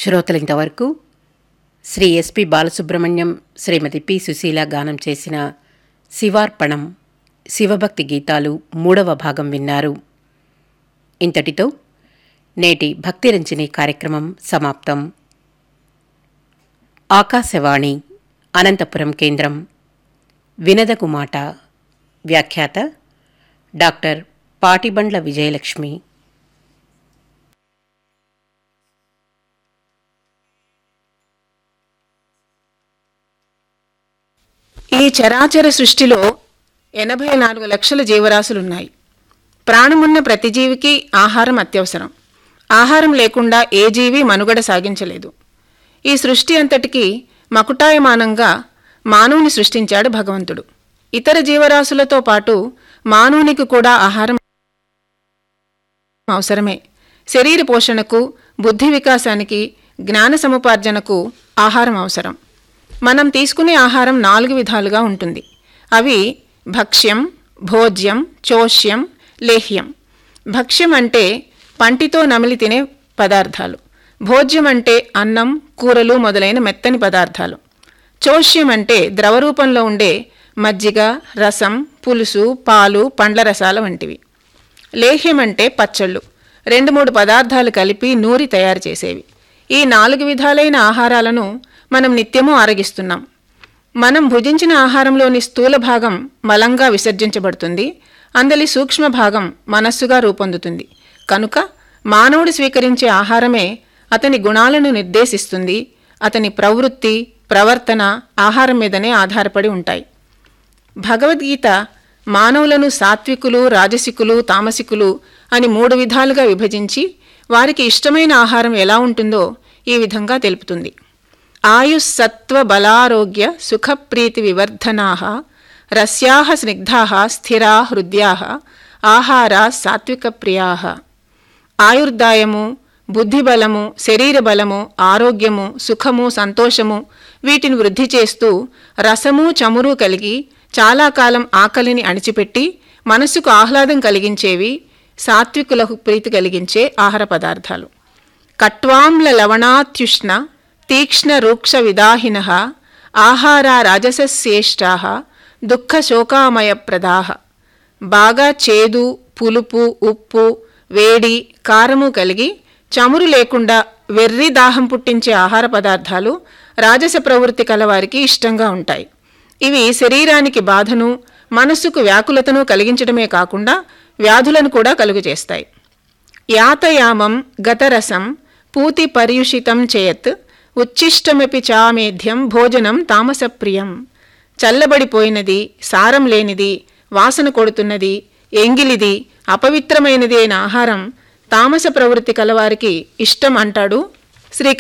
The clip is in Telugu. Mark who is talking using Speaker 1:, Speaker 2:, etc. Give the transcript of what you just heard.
Speaker 1: శ్రోతలు ఇంతవరకు శ్రీ ఎస్పి బాలసుబ్రహ్మణ్యం శ్రీమతి పి సుశీల గానం చేసిన శివార్పణం శివభక్తి గీతాలు మూడవ భాగం విన్నారు ఇంతటితో నేటి భక్తిరంజని కార్యక్రమం సమాప్తం ఆకాశవాణి అనంతపురం కేంద్రం వినదగు మాట వ్యాఖ్యాత డాక్టర్ పాటిబండ్ల విజయలక్ష్మి
Speaker 2: ఈ చరాచర సృష్టిలో ఎనభై నాలుగు లక్షల జీవరాశులున్నాయి ప్రాణమున్న ప్రతి జీవికి ఆహారం అత్యవసరం ఆహారం లేకుండా ఏ జీవి మనుగడ సాగించలేదు ఈ సృష్టి అంతటికీ మకుటాయమానంగా మానవుని సృష్టించాడు భగవంతుడు ఇతర జీవరాశులతో పాటు మానవునికి కూడా ఆహారం అవసరమే శరీర పోషణకు బుద్ధి వికాసానికి జ్ఞాన సముపార్జనకు ఆహారం అవసరం మనం తీసుకునే ఆహారం నాలుగు విధాలుగా ఉంటుంది అవి భక్ష్యం భోజ్యం చోష్యం లేహ్యం భక్ష్యం అంటే పంటితో నమిలి తినే పదార్థాలు భోజ్యం అంటే అన్నం కూరలు మొదలైన మెత్తని పదార్థాలు చోష్యం అంటే ద్రవరూపంలో ఉండే మజ్జిగ రసం పులుసు పాలు పండ్ల రసాల వంటివి లేహ్యం అంటే పచ్చళ్ళు రెండు మూడు పదార్థాలు కలిపి నూరి తయారు చేసేవి ఈ నాలుగు విధాలైన ఆహారాలను మనం నిత్యము ఆరగిస్తున్నాం మనం భుజించిన ఆహారంలోని స్థూల భాగం మలంగా విసర్జించబడుతుంది అందలి సూక్ష్మ భాగం మనస్సుగా రూపొందుతుంది కనుక మానవుడు స్వీకరించే ఆహారమే అతని గుణాలను నిర్దేశిస్తుంది అతని ప్రవృత్తి ప్రవర్తన ఆహారం మీదనే ఆధారపడి ఉంటాయి భగవద్గీత మానవులను సాత్వికులు రాజసికులు తామసికులు అని మూడు విధాలుగా విభజించి వారికి ఇష్టమైన ఆహారం ఎలా ఉంటుందో ఈ విధంగా తెలుపుతుంది ఆయుస్సత్వ బలారోగ్య సుఖప్రీతి వివర్ధనా రస్యా స్నిగ్ధా స్థిరా హృద్యా ఆహారా సాత్విక ప్రియా ఆయుర్దాయము బుద్ధిబలము శరీర బలము ఆరోగ్యము సుఖము సంతోషము వీటిని వృద్ధి చేస్తూ రసము చమురు కలిగి చాలా కాలం ఆకలిని అణిచిపెట్టి మనస్సుకు ఆహ్లాదం కలిగించేవి సాత్వికులకు ప్రీతి కలిగించే ఆహార పదార్థాలు కట్వాంల లవణాత్యుష్ణ తీక్ష్ణ రూక్ష విదాహిన ఆహారా రాజసశ్రేష్టా దుఃఖ శోకామయప్రదా బాగా చేదు పులుపు ఉప్పు వేడి కారము కలిగి చమురు లేకుండా వెర్రి దాహం పుట్టించే ఆహార పదార్థాలు రాజస ప్రవృత్తి కలవారికి ఇష్టంగా ఉంటాయి ఇవి శరీరానికి బాధను మనస్సుకు వ్యాకులతను కలిగించడమే కాకుండా వ్యాధులను కూడా కలుగజేస్తాయి యాతయామం గతరసం పూతి పర్యుషితం చేయత్ ఉచ్ఛిష్టమపి చామేధ్యం భోజనం తామసప్రియం చల్లబడిపోయినది సారం లేనిది వాసన కొడుతున్నది ఎంగిలిది అపవిత్రమైనది అయిన ఆహారం తామస ప్రవృత్తి కలవారికి ఇష్టం అంటాడు శ్రీ